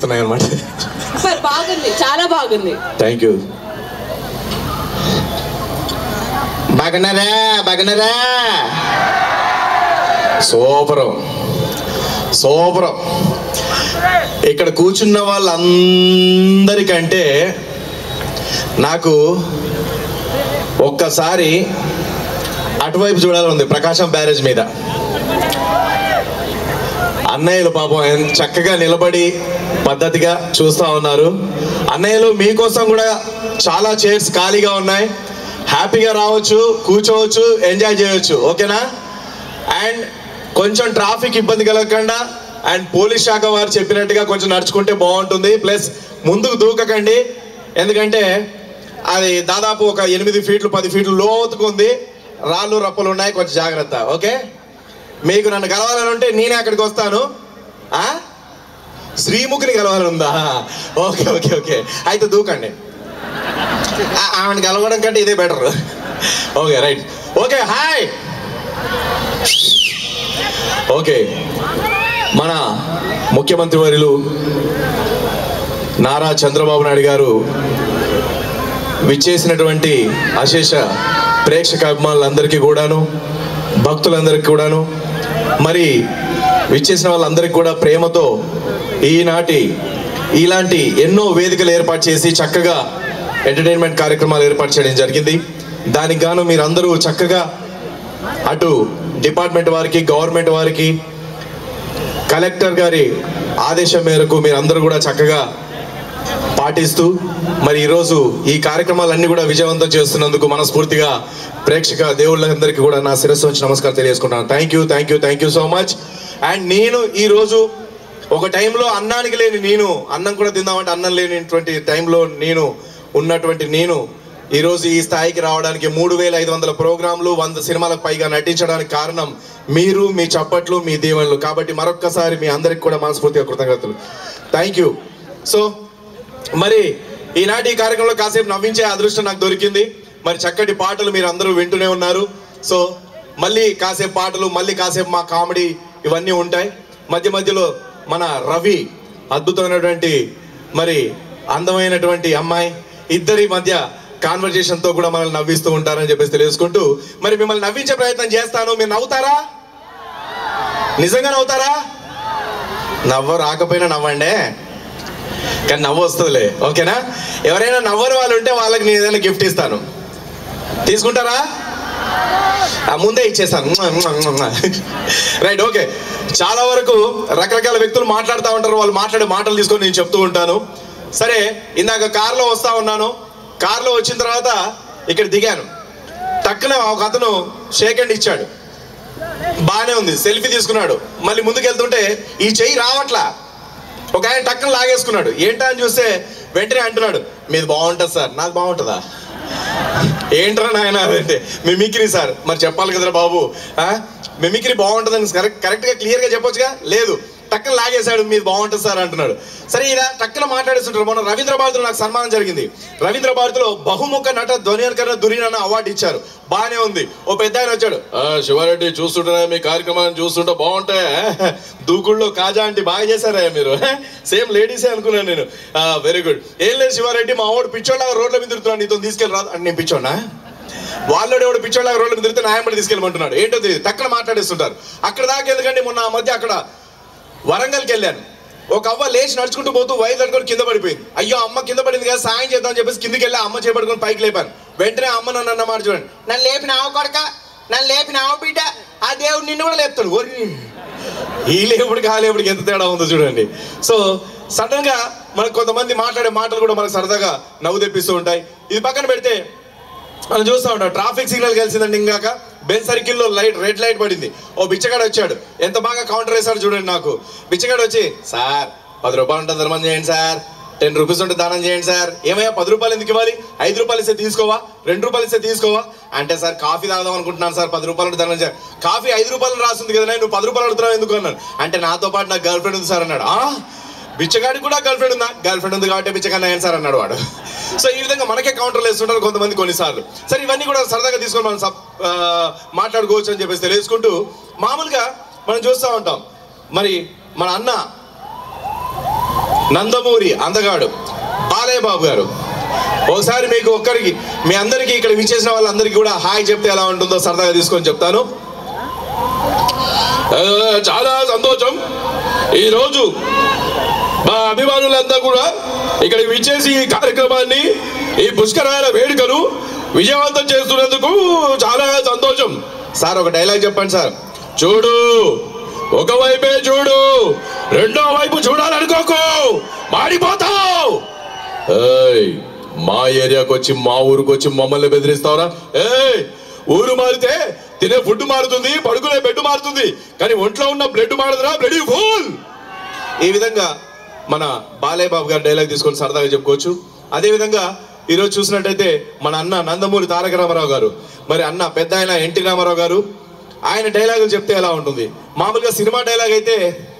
ఎక్కుతున్నాయి అనమాట సూపర్ బాగుంది చాలా బాగుంది థ్యాంక్ యూ బాగున్నారా బాగున్నారా సూపరం సూపరం ఇక్కడ కూర్చున్న వాళ్ళందరికంటే నాకు ఒక్కసారి అటువైపు చూడాలని ఉంది ప్రకాశం బ్యారేజ్ మీద అన్నయ్యలు పాపం ఎంత చక్కగా నిలబడి పద్ధతిగా చూస్తూ ఉన్నారు అన్నయ్యలు మీకోసం కూడా చాలా చైర్స్ ఖాళీగా ఉన్నాయి హ్యాపీగా రావచ్చు కూర్చోవచ్చు ఎంజాయ్ చేయొచ్చు ఓకేనా అండ్ కొంచెం ట్రాఫిక్ ఇబ్బంది కలగకుండా అండ్ పోలీస్ శాఖ వారు చెప్పినట్టుగా కొంచెం నడుచుకుంటే బాగుంటుంది ప్లస్ ముందుకు దూకకండి ఎందుకంటే అది దాదాపు ఒక ఎనిమిది ఫీట్లు పది ఫీట్లు లోతుకు ఉంది రాళ్ళు రప్పలు ఉన్నాయి కొంచెం జాగ్రత్త ఓకే మీకు నన్ను కలవాలని ఉంటే నేనే అక్కడికి వస్తాను ఆ శ్రీముఖిని కలవాలని ఉందా ఓకే ఓకే ఓకే అయితే దూకండి ఆ- ఆమెను కలవడం కంటే ఇదే better okay right okay hi okay మన ముఖ్యమంత్రి వర్యులు నారా చంద్రబాబు నాయుడు గారు విచ్చేసినటువంటి అశేష ప్రేక్షక అభిమానులందరికీ కూడాను భక్తులందరికీ కూడాను మరి విచ్చేసిన వాళ్ళందరికీ కూడా ప్రేమతో ఈనాటి ఇలాంటి ఎన్నో వేదికలు ఏర్పాటు చేసి చక్కగా ఎంటర్టైన్మెంట్ కార్యక్రమాలు ఏర్పాటు చేయడం జరిగింది దానికి గాను మీరందరూ చక్కగా అటు డిపార్ట్మెంట్ వారికి గవర్నమెంట్ వారికి కలెక్టర్ గారి ఆదేశం మేరకు మీరందరూ కూడా చక్కగా పాటిస్తూ మరి ఈరోజు ఈ కార్యక్రమాలన్నీ కూడా విజయవంతం చేస్తున్నందుకు మనస్ఫూర్తిగా ప్రేక్షక దేవుళ్ళందరికీ కూడా నా శిరస్సు వచ్చి నమస్కారం తెలియజేసుకుంటాను thank you thank you thank you so much and నేను ఈరోజు ఒక టైంలో అన్నానికి లేని నేను అన్నం కూడా తిందామంటే అన్నం లేనిటువంటి టైంలో నేను ఉన్నటువంటి నేను ఈరోజు ఈ స్థాయికి రావడానికి మూడు వేల ఐదు వందల ప్రోగ్రాంలు వంద సినిమాలకు పైగా నటించడానికి కారణం మీరు మీ చప్పట్లు మీ దీవెనలు కాబట్టి మరొక్కసారి మీ అందరికి కూడా మనస్ఫూర్తిగా కృతజ్ఞతలు థ్యాంక్ యూ సో మరి ఈనాటి ఈ కార్యక్రమంలో కాసేపు నవ్వించే అదృష్టం నాకు దొరికింది మరి చక్కటి పాటలు మీరు అందరూ వింటూనే ఉన్నారు సో మళ్ళీ కాసేపు పాటలు మళ్ళీ కాసేపు మా కామెడీ ఇవన్నీ ఉంటాయి మధ్య మధ్యలో మన రవి అద్భుతమైనటువంటి మరి అందమైనటువంటి అమ్మాయి ఇద్దరి మధ్య కాన్వర్జేషన్ తో కూడా మనల్ని నవ్విస్తూ ఉంటారని చెప్పేసి తెలుసుకుంటూ మరి మిమ్మల్ని నవ్వించే ప్రయత్నం చేస్తాను మీరు నవ్వుతారా నిజంగా నవ్వుతారా నవ్వ రాకపోయినా నవ్వండే కానీ నవ్వు వస్తుందిలే ఓకేనా ఎవరైనా నవ్వని వాళ్ళు ఉంటే వాళ్ళకి నేను ఏదైనా గిఫ్ట్ ఇస్తాను తీసుకుంటారా ఆ, ముందే ఇచ్చేస్తాను రైట్ ఓకే చాలా వరకు రకరకాల వ్యక్తులు మాట్లాడుతూ ఉంటారు వాళ్ళు మాట్లాడే మాటలు తీసుకొని నేను చెప్తూ ఉంటాను సరే ఇందాక కార్లో వస్తా ఉన్నాను కార్లో వచ్చిన తర్వాత ఇక్కడ దిగాను టక్కున ఒక అతను షేక్ హ్యాండ్ ఇచ్చాడు బాగానే ఉంది సెల్ఫీ తీసుకున్నాడు మళ్ళీ ముందుకు వెళ్తుంటే ఈ చెయ్యి రావట్లా ఒక ఆయన టక్కన లాగేసుకున్నాడు ఏంటా అని చూస్తే వెంటనే అంటున్నాడు మీది బాగుంటుంది సార్ నాది బాగుంటుందా ఏంట్రా నాయన అదంటే మిమిక్రీ సార్ మరి చెప్పాలి కదరా బాబు ఆ? మిమిక్రీ బాగుంటుందని కరెక్ట్ కరెక్ట్గా క్లియర్గా చెప్పొచ్చుగా లేదు టక్కన లాగేశాడు మీది బాగుంటుంది సార్ అంటున్నాడు సరే ఇలా టక్కన మాట్లాడేస్తుంటారు మొన్న రవీంద్ర భారతిలో నాకు సన్మానం జరిగింది రవీంద్ర భారతిలో బహుముఖ నట ధ్వనికరణ దురీన్ అవార్డు ఇచ్చారు బాగానే ఉంది ఓ పెద్ద ఆయన వచ్చాడు "ఆ, శివారెడ్డి చూస్తుంటే మీ కార్యక్రమాన్ని చూస్తుంటే బాగుంటాయి దూకుళ్ళో కాజా అంటే బాగా చేశారా మీరు సేమ్ లేడీసే అనుకున్నాను నేను వెరీ గుడ్ ఏం లేదు శివారెడ్డి మా వాడు పిచ్చోళ్ళగా రోడ్ల మీద తిరుగుతున్నాడు నీతో తీసుకెళ్ళి రాదు అంటే నేను పిచ్చోనా వాళ్ళోడు ఎవడు పిచ్చోళ్ళగా రోడ్ల మీద తిరిగితే నాయమడి తీసుకెళ్ళమంటున్నాడు ఏంటో తెలియదు తక్కువ మాట్లాడేస్తుంటారు అక్కడ దాకా ఎందుకంటే మొన్న ఆ మధ్య అక్కడ వరంగల్కి వెళ్ళాను ఒక అవ్వ లేచి నడుచుకుంటూ పోతూ వైర్ తట్టుకొని కింద పడిపోయింది అయ్యో అమ్మ కింద పడింది కదా సాయం చేద్దాం అని చెప్పేసి కిందికి వెళ్ళి అమ్మ చేపట్టుకొని పైకి లేపాను వెంటనే అమ్మ నన్ను అన్న మాట చూడండి నన్ను లేపిన ఆవు కొడక నన్ను లేపిన ఆవు బిడ్డ ఆ దేవుడు నిన్ను కూడా లేపుతాడు ఒరి ఈ లేపుడికి ఆ లేపుడికి ఎంత తేడా ఉందో చూడండి సో సడన్ గా మనకు కొంతమంది మాట్లాడే మాటలు కూడా మనకు సరదాగా నవ్వు తెప్పిస్తూ ఉంటాయి ఇది పక్కన పెడితే మనం చూస్తూ ఉంటాం ట్రాఫిక్ సిగ్నల్ కలిసిందండి ఇంకాక బెన్ సర్కిల్లో లైట్ రెడ్ లైట్ పడింది ఓ బిచ్చగాడు వచ్చాడు ఎంత బాగా కౌంటర్ వేశాడు చూడండి నాకు బిచ్చగాడు వచ్చి సార్ పది రూపాయలు ఉంటుంది ధర్మం చేయండి సార్ టెన్ రూపీస్ ఉంటే దానం చేయండి సార్ ఏమయ్యా పది రూపాయలు ఎందుకు ఇవ్వాలి ఐదు రూపాయలు ఇస్తే తీసుకోవా రెండు రూపాయలు ఇస్తే తీసుకోవా అంటే సార్ కాఫీ తాగుదాం అనుకుంటున్నాను సార్ పది రూపాయలు ఉంటే దానం చేయాలి కాఫీ ఐదు రూపాయలు రాస్తుంది కదా నువ్వు పది రూపాయలు అడుగుతున్నావు ఎందుకు అన్నాను అంటే నాతో పాటు నాకు గర్ల్ ఫ్రెండ్ ఉంది సార్ అన్నాడు ఆ బిచ్చగాడికి కూడా గర్ల్ ఫ్రెండ్ ఉందా గర్ల్ ఫ్రెండ్ ఉంది కాబట్టి బిచ్చగాడిని అయ్యాను సార్ అన్నాడు వాడు సో ఈ విధంగా మనకే కౌంటర్లు వేస్తుంటారు కొంతమంది కొన్నిసార్లు సరే ఇవన్నీ కూడా సరదాగా తీసుకొని మనం సబ్- ఆ, మాట్లాడుకోవచ్చు అని చెప్పేసి తెలియజేసుకుంటూ మామూలుగా మనం చూస్తూ ఉంటాం మరి మన అన్న నందమూరి అందగాడు బాలయ్య బాబు గారు ఒకసారి మీకు ఒక్కరికి మీ అందరికీ ఇక్కడ విచ్చేసిన వాళ్ళందరికీ కూడా హాయ్ చెప్తే ఎలా ఉంటుందో సరదాగా తీసుకొని చెప్తాను ఆ, చాలా సంతోషం ఈరోజు మా అభిమానులంతా కూడా ఇక్కడికి విచ్చేసి ఈ కార్యక్రమాన్ని ఈ పుష్కరాల వేడుకను విజయవంతం చేస్తున్నందుకు చాలా సంతోషం సార్ ఒక డైలాగ్ చెప్పండి సార్ చూడు ఒకవైపే చూడు రెండో వైపు చూడాలనుకోకు మాడిపోతావు ఏయ్ మా ఏరియాకి వచ్చి మా ఊరికి వచ్చి మమ్మల్ని బెదిరిస్తావరా ఏయ్ ఊరు మారితే తినే ఫుడ్ మారుతుంది పడుకునే బెడ్ మారుతుంది కానీ ఒంట్లో ఉన్న బ్లడ్ మారదురా బ్లడ్ ఫుల్ ఈ విధంగా మన బాలయ్య బాబు గారి డైలాగ్ తీసుకొని సరదాగా చెప్పుకోవచ్చు అదే విధంగా ఈరోజు చూసినట్టయితే మన అన్న నందమూరి తారక రామారావు గారు మరి అన్న పెద్ద ఆయన ఎన్టీ రామారావు గారు ఆయన డైలాగులు చెప్తే ఎలా ఉంటుంది మామూలుగా సినిమా డైలాగ్ అయితే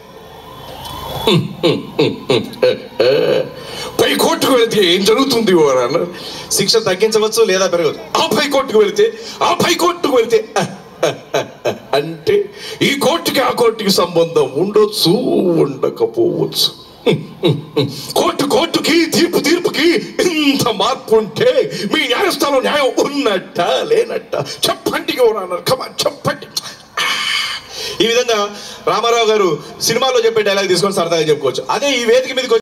పై కోర్టుకు వెళితే ఏం జరుగుతుంది ఓ అన్న శిక్ష తగ్గించవచ్చు లేదా పెరగవచ్చు ఆ పై కోర్టుకు వెళితే ఆ పై కోర్టుకు వెళితే అంటే ఈ కోర్టుకి ఆ కోర్టుకి సంబంధం ఉండొచ్చు ఉండకపోవచ్చు కోర్టు కోర్టుకి తీర్పు తీర్పుకి ఇంత మార్పు ఉంటే మీ న్యాయస్థానం న్యాయం ఉన్నట్ట లేనట్ట చెప్పండి అన్నారు కమా చెప్పండి ఈ విధంగా రామారావు గారు సినిమాలో చెప్పే డైలాగ్ తీసుకొని సరదాగా చెప్పుకోవచ్చు అదే ఈ వేదిక మీదకి వచ్చి